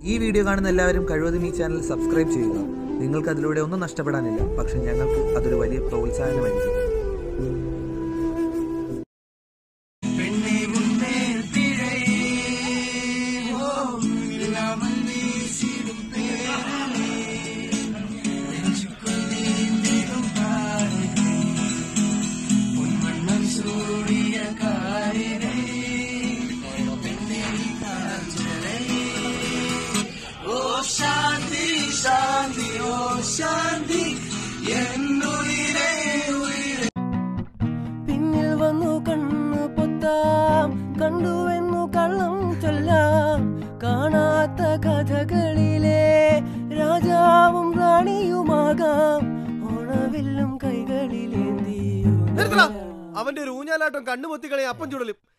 ഈ വീഡിയോ കാണുന്ന എല്ലാവരും കഴിവതും ഈ ചാനൽ സബ്സ്ക്രൈബ് ചെയ്യുക നിങ്ങൾക്ക് അതിലൂടെ ഒന്നും നഷ്ടപ്പെടാനില്ല പക്ഷെ ഞങ്ങൾക്ക് അതൊരു വലിയ പ്രോത്സാഹനമായിരിക്കും പിന്നിൽ വന്നു കണ്ണു പൊത്താം കണ്ടുവെന്നു കള്ളം ചൊല്ലാം കാണാത്ത കഥകളിലെ രാജാവും റാണിയുമാകാം ഓണവില്ലും കൈകളിലേന്തി നിർത്തടാ. അവന്റെ ഒരു ഊഞ്ഞാലാട്ടം കണ്ണുമൊത്തി കളി അപ്പം ചുടലും